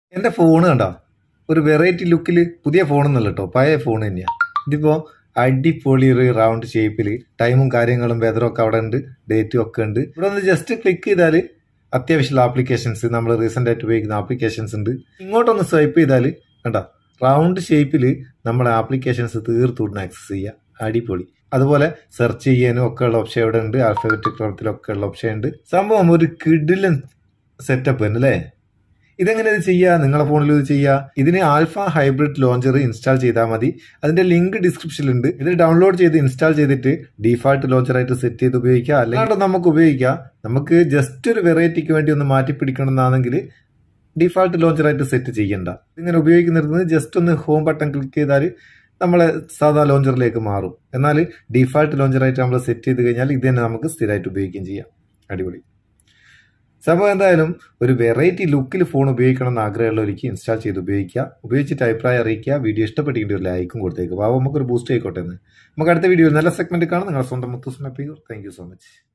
എൻ്റെ ഫോൺ കണ്ടോ ഒരു വെറൈറ്റി ലുക്കിൽ പുതിയ ഫോണൊന്നുമല്ല കേട്ടോ പഴയ ഫോൺ തന്നെയാണ് ഇതിപ്പോൾ അടിപൊളി ഒരു റൗണ്ട് ഷേപ്പിൽ ടൈമും കാര്യങ്ങളും വെതറും ഒക്കെ അവിടെ ഉണ്ട് ഡേറ്റും ഒക്കെ ഉണ്ട് ഇവിടെ ഒന്ന് ജസ്റ്റ് ക്ലിക്ക് ചെയ്താൽ അത്യാവശ്യമുള്ള ആപ്ലിക്കേഷൻസ് നമ്മൾ റീസെൻ്റ് ആയിട്ട് ഉപയോഗിക്കുന്ന ആപ്ലിക്കേഷൻസ് ഉണ്ട് ഇങ്ങോട്ടൊന്ന് സ്വൈപ്പ് ചെയ്താൽ കണ്ടോ റൗണ്ട് ഷേപ്പിൽ നമ്മളെ ആപ്ലിക്കേഷൻസ് തീർത്തുവിടുന്ന ആക്സസ് ചെയ്യുക അടിപൊളി അതുപോലെ സെർച്ച് ചെയ്യാനും ഒക്കെ ഉള്ള ഓപ്ഷൻ ഇവിടെ ഉണ്ട് ആൽഫബറ്റിക് ക്രമത്തിലൊക്കെ ഉള്ള ഓപ്ഷൻ ഉണ്ട് സംഭവം ഒരു കിഡിലൻ സെറ്റപ്പ് തന്നെ അല്ലേ ഇതെങ്ങനെ ഇത് ചെയ്യുക നിങ്ങളെ ഫോണിൽ ഇത് ചെയ്യുക ഇതിന് ആൽഫ ഹൈബ്രിഡ് ലോഞ്ചർ ഇൻസ്റ്റാൾ ചെയ്താൽ മതി അതിന്റെ ലിങ്ക് ഡിസ്ക്രിപ്ഷനിലുണ്ട് ഇത് ഡൗൺലോഡ് ചെയ്ത് ഇൻസ്റ്റാൾ ചെയ്തിട്ട് ഡീഫാൾട്ട് ലോഞ്ചറായിട്ട് സെറ്റ് ചെയ്ത് ഉപയോഗിക്കുക അല്ലാണ്ട് നമുക്ക് ഉപയോഗിക്കാം നമുക്ക് ജസ്റ്റ് ഒരു വെറൈറ്റിക്ക് വേണ്ടി ഒന്ന് മാറ്റി പിടിക്കണമെന്നാണെങ്കിൽ ഡീഫാൾട്ട് ലോഞ്ചറായിട്ട് സെറ്റ് ചെയ്യണ്ട ഇങ്ങനെ ഉപയോഗിക്കുന്നത് ജസ്റ്റ് ഒന്ന് ഹോം ബട്ടൺ ക്ലിക്ക് ചെയ്താൽ നമ്മളെ സാധാ ലോഞ്ചറിലേക്ക് മാറും എന്നാൽ ഡീഫാൾട്ട് ലോഞ്ചറായിട്ട് നമ്മൾ സെറ്റ് ചെയ്ത് കഴിഞ്ഞാൽ ഇത് തന്നെ നമുക്ക് സ്ഥിരമായിട്ട് ഉപയോഗിക്കുകയും ചെയ്യാം അടിപൊളി സംഭവം എന്തായാലും ഒരു വെറൈറ്റി ലുക്കിൽ ഫോൺ ഉപയോഗിക്കണം എന്ന് ആഗ്രഹമുള്ളവർക്ക് ഇൻസ്റ്റാൾ ചെയ്ത് ഉപയോഗിക്കുക ഉപയോഗിച്ചിട്ട് അഭിപ്രായം അറിയിക്കുക വീഡിയോ ഇഷ്ടപ്പെട്ടിട്ട് ഒരു ലൈക്കും കൊടുത്തേക്ക് അപ്പോൾ നമുക്കൊരു ബൂസ്റ്റ് ആയിക്കോട്ടെ എന്ന് നമുക്ക് അടുത്ത വീഡിയോയിൽ നല്ല സെഗ്മെന്റ് കാണാം നിങ്ങളുടെ സ്വന്തം മുത്തുസ്മ താങ്ക് യു സോ മച്ച്